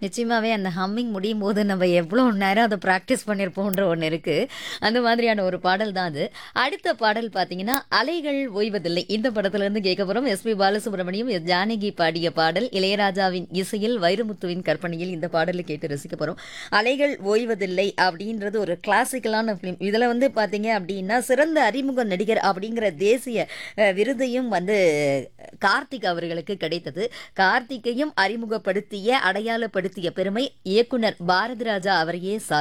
நிச்சயமாவே அந்த ஹம்மிங் முடியும் போது நம்ம எவ்வளோ நேரம் அதை ப்ராக்டிஸ் பண்ணியிருப்போன்ற ஒன்று இருக்குது அந்த மாதிரியான ஒரு பாடல் தான் அது அடுத்த பாடல் பார்த்தீங்கன்னா அலைகள் ஓய்வதில்லை இந்த படத்துலேருந்து கேட்க போகிறோம் எஸ்பி பாலசுப்ரமணியம் எஸ் ஜானகி பாடிய பாடல் இளையராஜாவின் இசையில் வைரமுத்துவின் கற்பனையில் இந்த பாடலை கேட்டு ரசிக்க போகிறோம் அலைகள் ஓய்வதில்லை அப்படின்றது ஒரு கிளாசிக்கலான ஃபிலிம் இதில் வந்து பார்த்தீங்க அப்படின்னா சிறந்த அறிமுக நடிகர் அப்படிங்கிற தேசிய அஹ், விருதையும் வந்து கார்த்திக் அவர்களுக்கு கிடைத்தது கார்த்திக்கையும் அறிமுகப்படுத்திய அடையாளப்படுத்திய பெருமை இயக்குனர் பாரதிராஜா அவரையே சார்